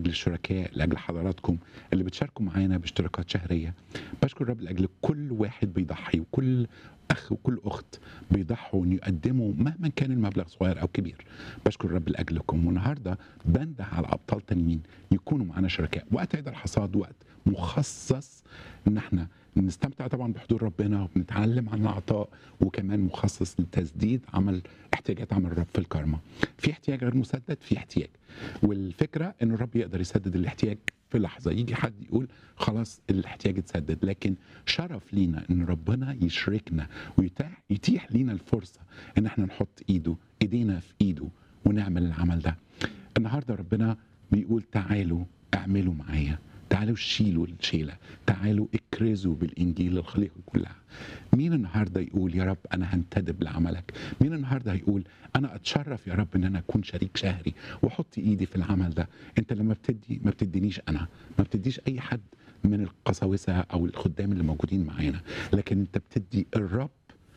لاجل الشركاء لاجل حضراتكم اللي بتشاركوا معانا باشتراكات شهريه بشكر الرب لاجل كل واحد بيضحي وكل اخ وكل اخت بيضحوا ان يقدموا مهما كان المبلغ صغير او كبير بشكر الرب لاجلكم والنهارده بنده على ابطال تانيين يكونوا معانا شركاء وقت عيد الحصاد وقت مخصص ان احنا نستمتع طبعا بحضور ربنا وبنتعلم عن العطاء وكمان مخصص لتسديد عمل احتياجات عمل الرب في الكرمه في احتياج غير مسدد في احتياج والفكره ان الرب يقدر يسدد الاحتياج في لحظه يجي حد يقول خلاص الاحتياج اتسدد لكن شرف لينا ان ربنا يشركنا ويتاح يتيح لينا الفرصه ان احنا نحط ايده ايدينا في ايده ونعمل العمل ده النهارده ربنا بيقول تعالوا اعملوا معايا تعالوا شيلوا الشيله تعالوا اكرزوا بالانجيل للخليقه كلها مين النهارده يقول يا رب انا هنتدب لعملك مين النهارده هيقول انا اتشرف يا رب ان انا اكون شريك شهري واحط ايدي في العمل ده انت لما بتدي ما بتدينيش انا ما بتديش اي حد من القساوسه او الخدام اللي موجودين معانا لكن انت بتدي الرب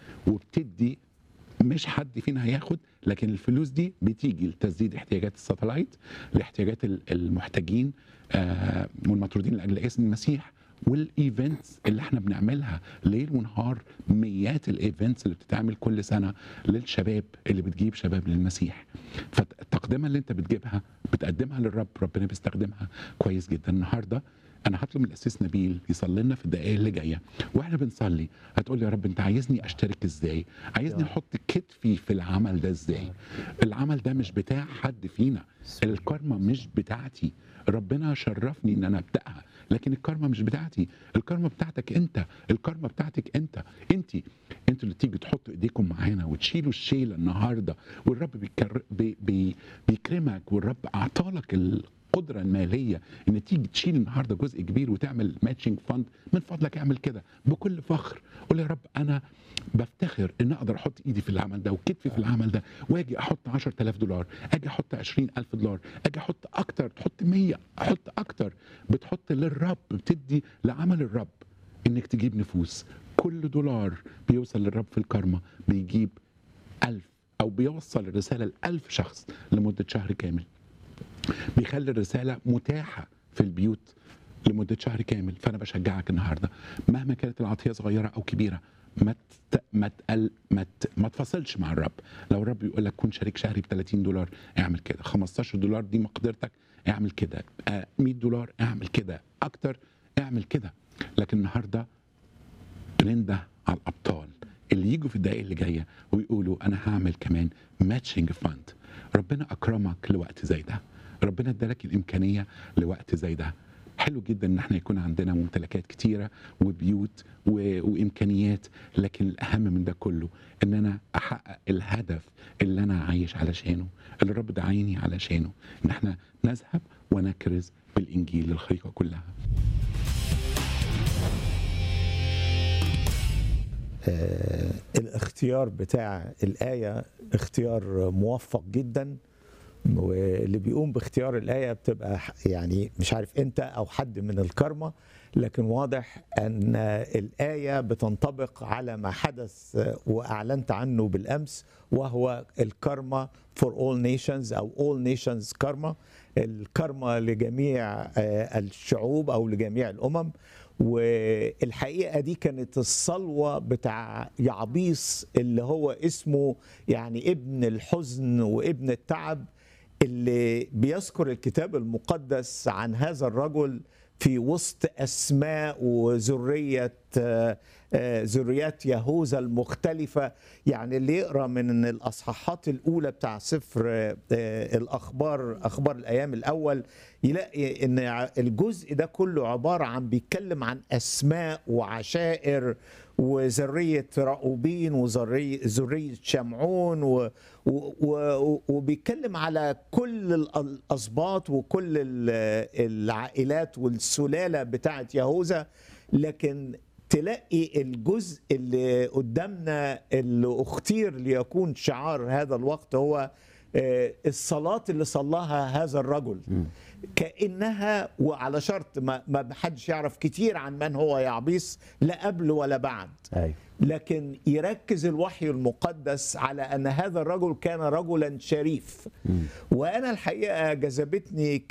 وبتدي مش حد فينا هياخد لكن الفلوس دي بتيجي لتسديد احتياجات الساتلايت لاحتياجات المحتاجين آه والمطرودين لاجل اسم المسيح والايفنتس اللي احنا بنعملها ليل ونهار مئات الايفنتس اللي بتتعمل كل سنه للشباب اللي بتجيب شباب للمسيح فالتقدمه اللي انت بتجيبها بتقدمها للرب ربنا بيستخدمها كويس جدا النهارده انا هطلب من الاسيس نبيل يصلي لنا في الدقائق اللي جايه واحنا بنصلي هتقول لي يا رب انت عايزني اشترك ازاي عايزني احط كتفي في العمل ده ازاي العمل ده مش بتاع حد فينا الكارما مش بتاعتي ربنا شرفني ان انا ابداها لكن الكارما مش بتاعتي الكارما بتاعتك انت الكارما بتاعتك انت انت انتوا اللي تيجي تحطوا ايديكم معانا وتشيلوا الشيله النهارده والرب بيكر... بي... بي... بيكرمك والرب اعطالك ال... القدرة المالية ان تيجي تشيل النهارده جزء كبير وتعمل ماتشنج فند من فضلك اعمل كده بكل فخر قول يا رب انا بفتخر ان اقدر احط ايدي في العمل ده وكتفي في العمل ده واجي احط 10000 دولار اجي احط 20000 دولار اجي احط اكتر تحط 100 احط اكتر بتحط للرب بتدي لعمل الرب انك تجيب نفوس كل دولار بيوصل للرب في الكرمة بيجيب ألف أو بيوصل الرسالة لألف شخص لمدة شهر كامل بيخلي الرسالة متاحة في البيوت لمدة شهر كامل فأنا بشجعك النهاردة مهما كانت العطية صغيرة أو كبيرة ما تت... ما تقل... ما, ت... ما تفاصلش مع الرب لو الرب يقول لك كن شريك شهري ب 30 دولار اعمل كده 15 دولار دي مقدرتك اعمل كده 100 دولار اعمل كده اكتر اعمل كده لكن النهارده بننده على الابطال اللي يجوا في الدقائق اللي جايه ويقولوا انا هعمل كمان ماتشنج فاند ربنا اكرمك لوقت زي ده ربنا ادالك الامكانيه لوقت زي ده حلو جدا ان احنا يكون عندنا ممتلكات كتيره وبيوت و... وامكانيات لكن الاهم من ده كله ان انا احقق الهدف اللي انا عايش علشانه اللي الرب دعيني علشانه ان احنا نذهب ونكرز بالانجيل للخليقه كلها آه الاختيار بتاع الآية اختيار موفق جدا واللي بيقوم باختيار الآية بتبقى يعني مش عارف أنت أو حد من الكرمة لكن واضح أن الآية بتنطبق على ما حدث وأعلنت عنه بالأمس وهو الكرمة for all nations أو all nations كرمة الكرمة لجميع الشعوب أو لجميع الأمم والحقيقه دي كانت الصلوه بتاع يعبيس اللي هو اسمه يعني ابن الحزن وابن التعب اللي بيذكر الكتاب المقدس عن هذا الرجل في وسط اسماء وذريه ذريات يهوذا المختلفة يعني اللي يقرأ من الأصحاحات الأولى بتاع سفر الأخبار أخبار الأيام الأول يلاقي أن الجزء ده كله عبارة عن بيتكلم عن أسماء وعشائر وذرية رأوبين وذرية ذرية شمعون و و وبيتكلم على كل الأسباط وكل العائلات والسلالة بتاعة يهوذا لكن تلاقي الجزء اللي قدامنا اللي اختير ليكون شعار هذا الوقت هو الصلاة اللي صلاها هذا الرجل كأنها وعلى شرط ما ما حدش يعرف كتير عن من هو يعبيس لا قبل ولا بعد أيوة. لكن يركز الوحي المقدس على أن هذا الرجل كان رجلا شريف وأنا الحقيقة جذبتني